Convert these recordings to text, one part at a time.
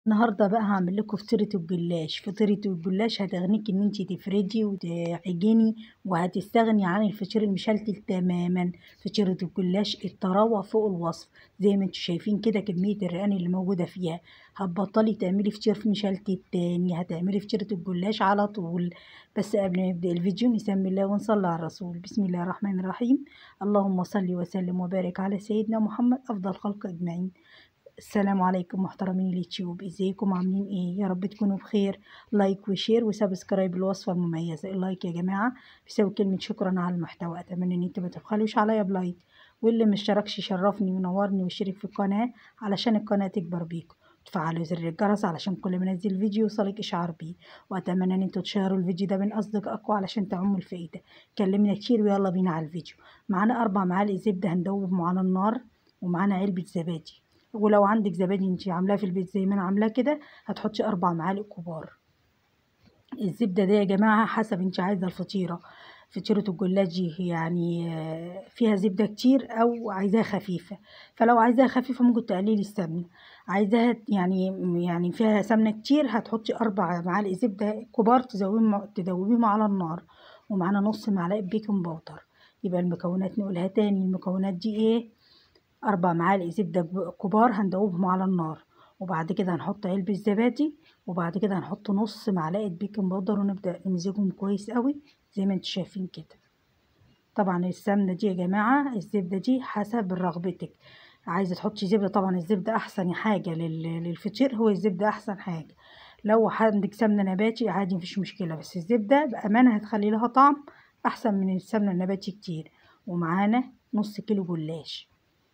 النهارده بقى هعمل لكم فطيرة الجلاش فطيرة الجلاش هتغنيك ان انت تفردي وتعجني وهتستغني عن الفطير المشلتت تماما فطيرة الجلاش الطراوة فوق الوصف زي ما انتوا شايفين كده كمية الرقان اللي موجودة فيها هتبطلي تعملي فطير مشلتت تاني هتعملي فطيرة الجلاش على طول بس قبل ما نبدأ الفيديو نسمي الله ونصلي على الرسول بسم الله الرحمن الرحيم اللهم صل وسلم وبارك على سيدنا محمد أفضل خلق أجمعين السلام عليكم محترمين اليوتيوب ازيكم عاملين ايه يا رب تكونوا بخير لايك وشير وسبسكرايب الوصفه المميزه اللايك يا جماعه بيساوي كلمه شكرا على المحتوى اتمنى ان انتوا ما تبخلوش عليا بلايك واللي مشتركش يشرفني وينورني ويشترك في القناه علشان القناه تكبر بيكم تفعلوا زر الجرس علشان كل ما انزل فيديو يوصلك اشعار بيه واتمنى ان انتوا تشيروا الفيديو ده بين اصدقائكم علشان تعموا الفائده كلمنا كتير ويلا بينا على الفيديو معانا اربع معالق زبده هندوبهم على النار ومعانا علبه زبادي ولو عندك زبادي انت عاملاه في البيت زي ما انا عاملاه كده هتحطي اربع معالق كبار الزبده دي يا جماعه حسب انت عايزه الفطيره فطيره الجلاش دي يعني فيها زبده كتير او عايزاها خفيفه فلو عايزاها خفيفه ممكن تقللي السمنه عايزاها يعني يعني فيها سمنه كتير هتحطي اربع معالق زبده كبار تذوبيهم تدوبيهم على النار ومعانا نص معلقه بيكنج باودر يبقى المكونات نقولها تاني المكونات دي ايه أربع معالق زبدة كبار هندوبهم على النار وبعد كده هنحط علبة زبادي وبعد كده هنحط نص معلقة بيكنج باودر ونبدأ نمزجهم كويس قوي زي ما انتوا شايفين كده طبعا السمنة دي يا جماعة الزبدة دي حسب رغبتك عايزة تحطي زبدة طبعا الزبدة أحسن حاجة للفطير هو الزبدة أحسن حاجة لو عندك سمنة نباتي عادي مفيش مشكلة بس الزبدة بأمانة هتخلي لها طعم أحسن من السمنة النباتي كتير ومعانا نص كيلو جلاش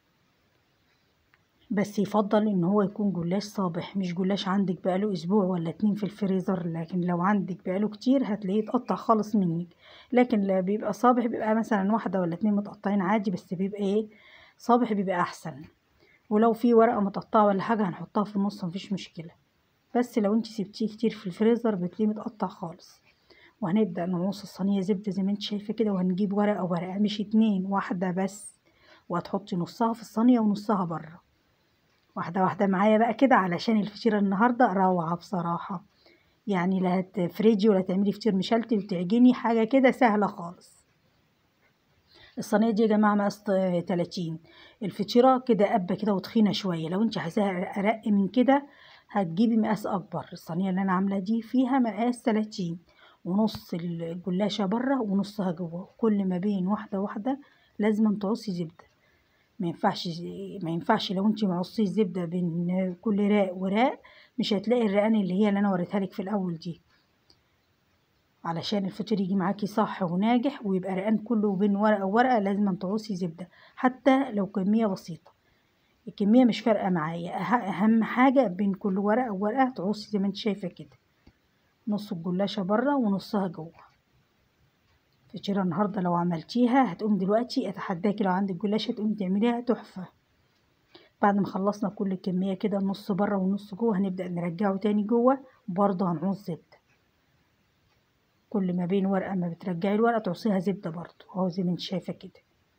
بس يفضل ان هو يكون جلاش صابح مش جلاش عندك بقاله اسبوع ولا اتنين في الفريزر لكن لو عندك بقاله كتير هتلاقيه اتقطع خالص منك لكن لا بيبقى صابح بيبقى مثلا واحده ولا اتنين متقطعين عادي بس بيبقى ايه صابح بيبقى احسن ولو في ورقه متقطعه ولا حاجه هنحطها في النص مفيش مشكله بس لو انت سبتيه كتير في الفريزر بتلاقيه متقطع خالص وهنبدا نقص الصينيه زبده زي ما انت شايفه كده وهنجيب ورقه ورقه مش اتنين واحده بس وهتحطي نصها في الصينيه ونصها بره واحدة واحدة معايا بقى كده علشان الفطيرة النهاردة روعة بصراحة يعني لا هتفرجي ولا تعملي فطير مشلتت وتعجني حاجة كده سهلة خالص الصينية دي يا جماعة مقاس تلاتين الفطيرة كده قبة كده وتخينة شوية لو انت عايزاها أرق من كده هتجيبي مقاس أكبر الصينية اللي أنا عاملة دي فيها مقاس تلاتين ونص الجلاشة بره ونصها جوه كل ما بين واحدة واحدة لازم تعصي زبدة ما ينفعش ما ينفعش لو انت معصيه زبده بين كل راق وراق مش هتلاقي الرقان اللي هي اللي انا وريتها لك في الاول دي علشان الفطير يجي معاكي صح وناجح ويبقى رقان كله بين ورقه وورقه لازم تعصي زبده حتى لو كميه بسيطه الكميه مش فارقه معايا اهم حاجه بين كل ورقه وورقه تعصي زي ما انت شايفه كده نص الجلاشه بره ونصها جوه فطيرة النهاردة لو عملتيها هتقوم دلوقتي اتحداكي لو عندك جلاش هتقوم تعمليها تحفة بعد ما خلصنا كل الكمية كده نص بره ونص جوه هنبدأ نرجعه تاني جوه برضه هنعوز زبدة كل ما بين ورقة ما بترجعي الورقة تعصيها زبدة برضه اهو زي ما انت شايفة كده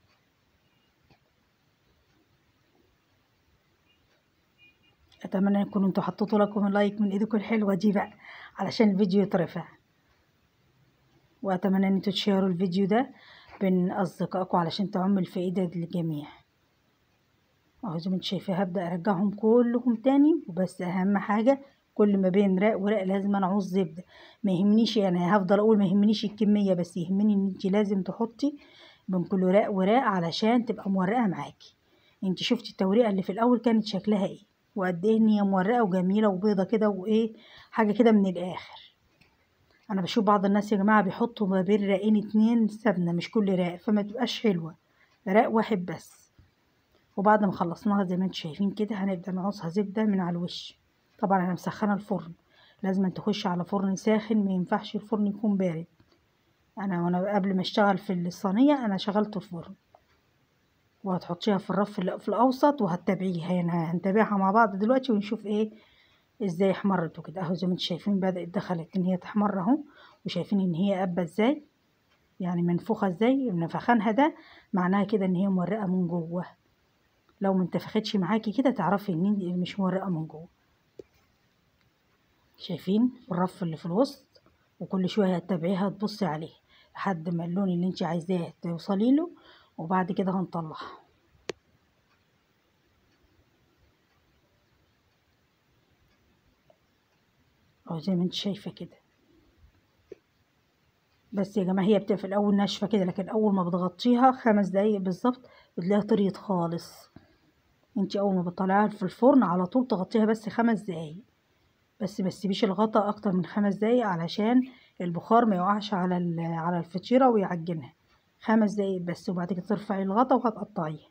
اتمنى انكم انتوا حطيتوا لكم اللايك من ايدكم الحلوة دي بقى علشان الفيديو يترفع واتمنى ان انتوا تشيروا الفيديو ده بين اصدقائكم علشان تعم الفائدة للجميع اهو زي ما انتوا شايفين هبدأ ارجعهم كلهم تاني وبس اهم حاجة كل ما بين راق وراق لازم انا اعوز زبدة ما يهمنيش يعني هفضل اقول ما يهمنيش الكمية بس يهمني ان انت لازم تحطي بين كل راق وراق علشان تبقى مورقة معاكي انت شفتي التوريقة اللي في الاول كانت شكلها ايه وقد ايه ان هي مورقة وجميلة وبيضة كده وايه حاجة كده من الاخر انا بشوف بعض الناس يا جماعه بيحطوا ما بين راقين اتنين سمنه مش كل راق فما تبقاش حلوه راق واحد بس وبعد ما خلصناها زي ما انتم شايفين كده هنبدا نقصها زبده من على الوش طبعا انا مسخنه الفرن لازم تخش على فرن ساخن ما ينفعش الفرن يكون بارد انا وانا قبل ما اشتغل في الصينيه انا شغلت الفرن وهتحطيها في الرف في الاوسط وهتتابعيها يعني هنتابعها مع بعض دلوقتي ونشوف ايه ازاي احمرت وكده اهو زي ما انتم شايفين بدأت دخلت ان هي تحمر اهو وشايفين ان هي قابة ازاي يعني منفوخة ازاي نفخانها ده معناها كده ان هي مورقة من جوه لو ما انتفختش معاكي كده تعرفي ان مش مورقة من جوه شايفين الرف اللي في الوسط وكل شويه هتتابعيها تبصي عليه لحد ما اللون اللي انت عايزاه توصلي له وبعد كده هنطلعها اهو زي ما انت شايفه كده بس يا جماعه هي بتبقى في الاول ناشفه كده لكن اول ما بتغطيها خمس دقايق بالظبط بتلاقيها طريت خالص انت اول ما بتطلعيها في الفرن على طول تغطيها بس خمس دقايق بس ما تسيبيش الغطا اكتر من خمس دقايق علشان البخار ما يقعش على ال- على الفطيره ويعجنها خمس دقايق بس وبعد كده ترفعي الغطا وهتقطعيها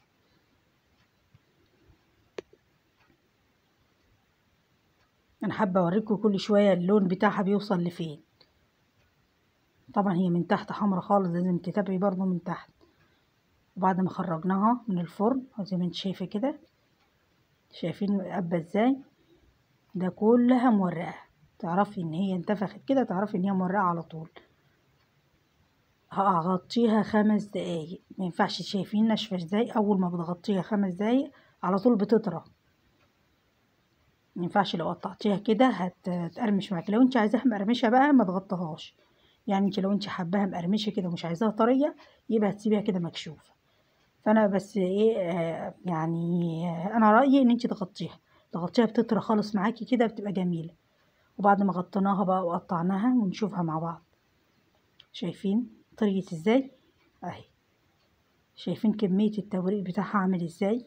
انا حابه اوريكم كل شويه اللون بتاعها بيوصل لفين طبعا هي من تحت حمرا خالص لازم تتابعي برضو من تحت وبعد ما خرجناها من الفرن زي ما انت شايفه كده شايفين قبة ازاي ده كلها مورقه تعرفي ان هي انتفخت كده تعرفي ان هي مورقه على طول هغطيها خمس دقايق ما ينفعش شايفين ناشفه ازاي اول ما بتغطيها خمس دقايق على طول بتطرى ما ينفعش لو قطعتيها كده هتقرمش معاكي لو انت عايزاها مقرمشه بقى ما تغطيهاش يعني انت لو انت حباها مقرمشه كده ومش عايزاها طريه يبقى هتسيبيها كده مكشوفه فانا بس ايه آه يعني آه انا رايي ان انت تغطيها تغطيها بتطرى خالص معاكي كده بتبقى جميله وبعد ما غطيناها بقى وقطعناها ونشوفها مع بعض شايفين طريقة ازاي اهي شايفين كمية التوريق بتاعها عامل ازاي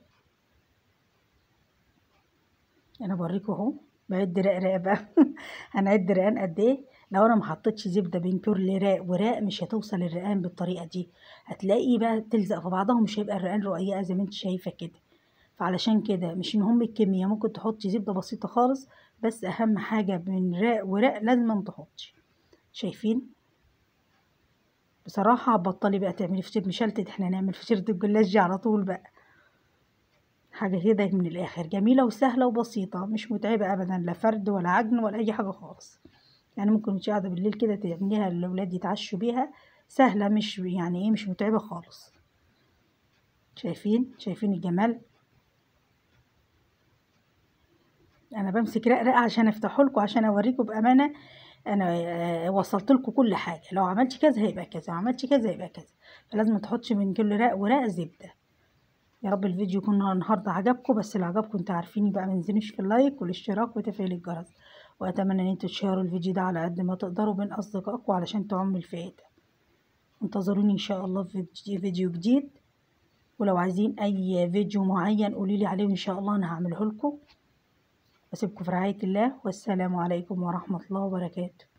انا بوريكم اهو بعد رق بقى هنعد رقان قد ايه لو انا ما حطيتش زبده بين كل راق وراق مش هتوصل الرقان بالطريقه دي هتلاقي بقى تلزق في بعضها ومش هيبقى الرقان رقيقه زي ما انت شايفه كده فعلشان كده مش مهم الكميه ممكن تحطي زبده بسيطه خالص بس اهم حاجه بين راق وراق لازم تحطي شايفين بصراحه هتبطلي بقى تعملي فطير مشلتت احنا نعمل فطيره الجلاش دي على طول بقى حاجة كده من الآخر جميلة وسهلة وبسيطة مش متعبة أبدا لا فرد ولا عجن ولا أي حاجة خالص يعني ممكن وانتي قاعدة بالليل كده تعمليها للأولاد يتعشوا بيها سهلة مش يعني ايه مش متعبة خالص شايفين شايفين الجمال أنا بمسك رق رق عشان أفتحه لكم عشان أوريكم بأمانة أنا وصلت لكم كل حاجة لو عملتي كذا هيبقى كذا لو عملتي كذا هيبقى كذا فلازم تحطش من كل رق ورق زبدة يا رب الفيديو يكون النهارده عجبكم بس اللي عجبكم انتوا عارفين بقى منزلوش في اللايك والاشتراك وتفعيل الجرس واتمنى ان انتوا تشيروا الفيديو ده على قد ما تقدروا بين اصدقائكم علشان تعم الفائده انتظروني ان شاء الله في فيديو جديد ولو عايزين اي فيديو معين قوليلي عليه ان شاء الله انا هعمله لكم واسيبكم في رعايه الله والسلام عليكم ورحمه الله وبركاته